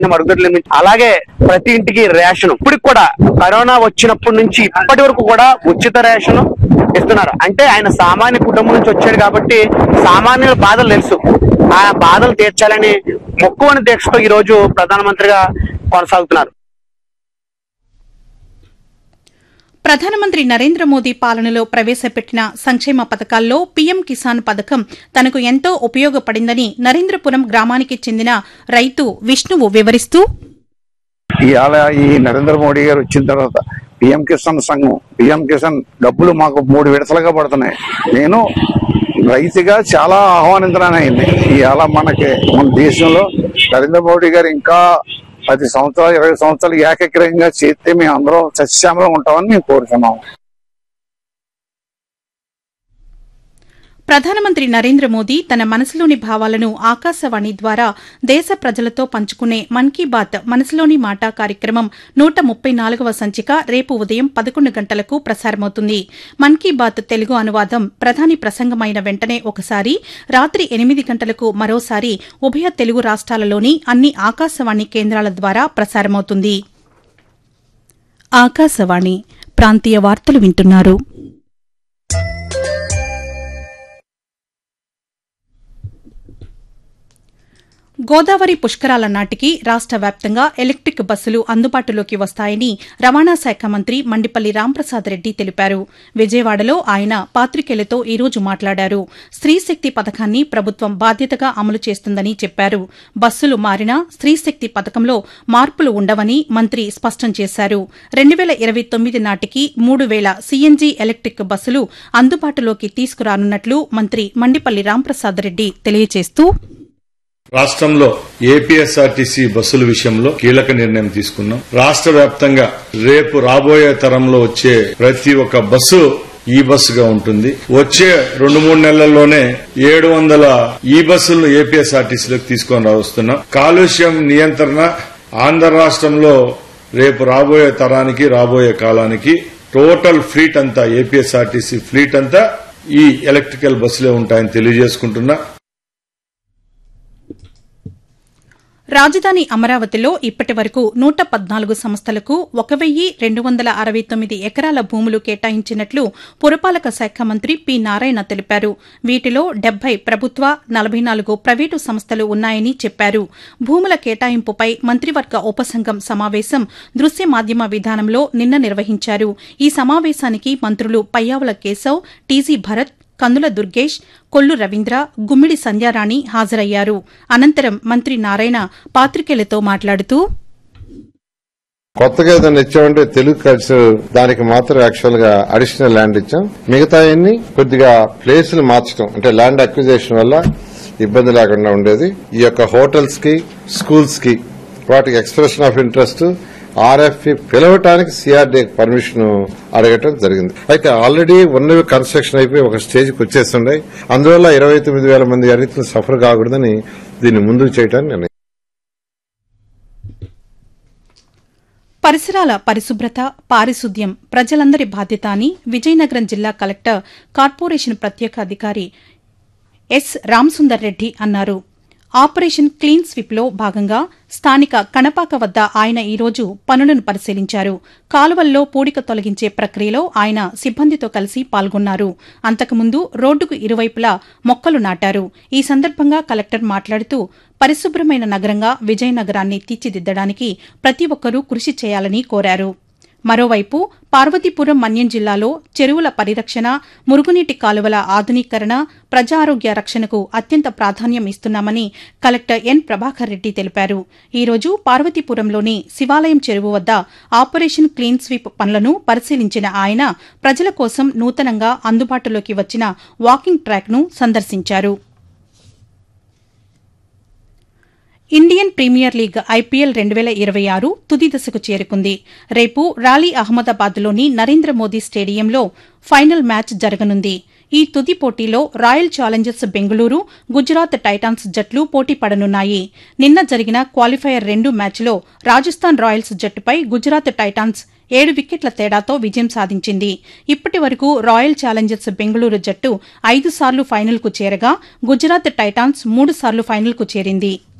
మరుగుదొడ్లు నిర్మించి అలాగే ప్రతి ఇంటికి రేషన్ ఇప్పటికి కూడా కరోనా వచ్చినప్పటి నుంచి ఇప్పటి వరకు కూడా ఉచిత రేషన్ ఇస్తున్నారు అంటే ఆయన సామాన్య కుటుంబం నుంచి వచ్చాడు కాబట్టి సామాన్యుల బాధలు తెలుసు ఆ బాధలు తీర్చాలని మొక్కువని దీక్షతో ఈ రోజు ప్రధానమంత్రిగా కొనసాగుతున్నారు ప్రధానమంత్రి నరేంద్ర మోదీ పాలనలో ప్రవేశపెట్టిన సంక్షేమ పథకాల్లో పీఎం కిసాన్ పథకం తనకు ఎంతో ఉపయోగపడిందని నరేంద్రపురం గ్రామానికి చెందిన రైతు విష్ణువు వివరిస్తూ ఇవాళ ఈ నరేంద్ర మోడీ గారు వచ్చిన తర్వాత పిఎం కిసాన్ సంఘం పిఎం కిసాన్ డబ్బులు మాకు మూడు విడతలుగా పడుతున్నాయి నేను రైతుగా చాలా ఆహ్వానించడానైంది ఇవాళ మనకి మన దేశంలో నరేంద్ర మోడీ గారు ఇంకా పది సంవత్సరాలు ఇరవై సంవత్సరాలు ఏకగ్రహంగా చేస్తే మేము అందరం సస్యామలం ఉంటామని మేము కోరుతున్నాం ప్రధానమంత్రి నరేంద్ర మోదీ తన మనసులోని భావాలను ఆకాశవాణి ద్వారా దేశ ప్రజలతో పంచుకునే మన్ కీ బాత్ మనసులోని మాట కార్యక్రమం నూట ముప్పై నాలుగవ సంచిక రేపు ఉదయం పదకొండు గంటలకు ప్రసారమవుతుంది మన్ కీ బాత్ తెలుగు అనువాదం ప్రధాని ప్రసంగమైన వెంటనే ఒకసారి రాత్రి ఎనిమిది గంటలకు మరోసారి ఉభయ తెలుగు రాష్ట్రాలలోని అన్ని ఆకాశవాణి కేంద్రాల ద్వారా ప్రసారమవుతుంది ఆకాశవాణి ప్రాంతీయ వార్తలు వింటున్నారు గోదావరి పుష్కరాల నాటికి రాష్ట వ్యాప్తంగా ఎలక్టిక్ బస్సులు అందుబాటులోకి వస్తాయని రవాణా శాఖ మంత్రి మండిపల్లి రాంప్రసాద్ రెడ్డి తెలిపారు విజయవాడలో ఆయన పాతికేయులతో ఈ రోజు మాట్లాడారు స్త్రీశక్తి పథకాన్ని ప్రభుత్వం బాధ్యతగా అమలు చేస్తుందని చెప్పారు బస్సులు మారినా స్త్రీశక్తి పథకంలో మార్పులు ఉండవని మంత్రి స్పష్టం చేశారు రెండు వేల ఇరవై తొమ్మిది నాటికి మూడు వేల సీఎన్జీ ఎలక్టిక్ బస్సులు అందుబాటులోకి తీసుకురానున్నట్లు మంత్రి మండిపల్లి రాంప్రసాద్ రెడ్డి తెలియజేస్తూ రాష్ట్రంలో ఏపీఎస్ఆర్టీసీ బస్సుల విషయంలో కీలక నిర్ణయం తీసుకున్నాం రాష్ట్ర వ్యాప్తంగా రేపు రాబోయే తరంలో వచ్చే ప్రతి ఒక్క బస్సు ఈ బస్సుగా ఉంటుంది వచ్చే రెండు మూడు నెలల్లోనే ఏడు వందల ఈ బస్సులను ఏపీఎస్ఆర్టీసీలోకి తీసుకొని వస్తున్నాం కాలుష్యం నియంత్రణ ఆంధ్ర రాష్ట్రంలో రేపు రాబోయే తరానికి రాబోయే కాలానికి టోటల్ ఫ్లీట్ అంతా ఏపీఎస్ఆర్టీసీ ఫ్లీట్ అంతా ఈ ఎలక్ట్రికల్ బస్సులే ఉంటాయని తెలియజేసుకుంటున్నా రాజధాని అమరావతిలో ఇప్పటి వరకు నూట పద్నాలుగు సంస్థలకు ఒక వెయ్యి రెండు వందల అరవై తొమ్మిది ఎకరాల భూములు కేటాయించినట్లు పురపాలక శాఖ మంత్రి పి నారాయణ తెలిపారు వీటిలో డెబ్బై ప్రభుత్వ నలభై నాలుగు ప్రైవేటు సంస్థలు ఉన్నాయని చెప్పారు భూముల కేటాయింపుపై మంత్రివర్గ ఉపసంఘం సమావేశం దృశ్య మాధ్యమ విధానంలో నిన్న నిర్వహించారు ఈ సమావేశానికి మంత్రులు పయ్యావుల కేశవ్ టీజీ భరత్ కందుల దుర్గేష్ కొల్లు రవీంద్ర గుమ్మిడి సంధ్యారాణి హాజరయ్యారు అనంతరం మంత్రి నారాయణ పాతికేయులతో మాట్లాడుతూ కొత్తగా ఏదైనా ఇచ్చామంటే తెలుగు కల్చర్ దానికి మాత్రం యాక్చువల్ గా అడిషనల్ ల్యాండ్ ఇచ్చాం మిగతా అన్ని కొద్దిగా ప్లేసులు మార్చడం అంటే ల్యాండ్ అక్విజిషన్ వల్ల ఇబ్బంది లేకుండా ఉండేది ఈ యొక్క హోటల్స్ కి స్కూల్స్ కి వాటికి ఎక్స్ప్రెషన్ ఆఫ్ ఇంట్రెస్ట్ ఆర్ఎఫ్ఈ పిలవటానికి సిఆర్డీ పర్మిషన్ అడగటం జరిగింది అయితే ఆల్రెడీ ఉన్నవి కన్స్ట్రక్షన్ అయిపోయి ఒక స్టేజ్కి వచ్చేస్తున్నాయి అందువల్ల ఇరవై తొమ్మిది వేల మంది రైతులు సఫర్ కాకూడదని దీన్ని ముందుకు చేయడానికి నిర్ణయం పరిసరాల పరిశుభ్రత పారిశుద్ధ్యం ప్రజలందరి బాధ్యత అని విజయనగరం జిల్లా కలెక్టర్ కార్పొరేషన్ ప్రత్యేక అధికారి ఎస్ రామసుందర్ రెడ్డి అన్నారు ఆపరేషన్ క్లీన్ స్వీప్ లో భాగంగా స్థానిక కణపాక వద్ద ఆయన ఈరోజు పనులను పరిశీలించారు కాలువల్లో పూడిక తొలగించే ప్రక్రియలో ఆయన సిబ్బందితో కలిసి పాల్గొన్నారు అంతకుముందు రోడ్డుకు ఇరువైపులా మొక్కలు నాటారు ఈ సందర్భంగా కలెక్టర్ మాట్లాడుతూ పరిశుభ్రమైన నగరంగా విజయనగరాన్ని తీర్చిదిద్దడానికి ప్రతి ఒక్కరూ కృషి చేయాలని కోరారు మరోవైపు పార్వతీపురం మన్యం జిల్లాలో చెరువుల పరిరక్షణ మురుగునీటి కాలువల ఆధునీకరణ ప్రజా ఆరోగ్య రక్షణకు అత్యంత ప్రాధాన్యం ఇస్తున్నామని కలెక్టర్ ఎన్ ప్రభాకర్ రెడ్డి తెలిపారు ఈ రోజు పార్వతీపురంలోని శివాలయం చెరువు వద్ద ఆపరేషన్ క్లీన్ స్వీప్ పనులను పరిశీలించిన ఆయన ప్రజల కోసం నూతనంగా అందుబాటులోకి వచ్చిన వాకింగ్ ట్రాక్ను సందర్శించారు ఇండియన్ ప్రీమియర్ లీగ్ ఐపీఎల్ రెండు వేల ఇరవై ఆరు తుది దశకు చేరుకుంది రేపు రాలీ అహ్మదాబాద్లోని నరేంద్ర మోదీ స్టేడియంలో ఫైనల్ మ్యాచ్ జరగనుంది ఈ తుది పోటీలో Royal Challengers Bengaluru Gujarat Titans జట్లు పోటీ పడనున్నాయి నిన్న జరిగిన క్వాలిఫైయర్ రెండు మ్యాచ్లో రాజస్థాన్ రాయల్స్ జట్టుపై గుజరాత్ టైటాన్స్ ఏడు వికెట్ల తేడాతో విజయం సాధించింది ఇప్పటి వరకు రాయల్ ఛాలెంజర్స్ బెంగళూరు జట్టు ఐదు సార్లు ఫైనల్కు చేరగా గుజరాత్ టైటాన్స్ మూడు సార్లు ఫైనల్కు చేరింది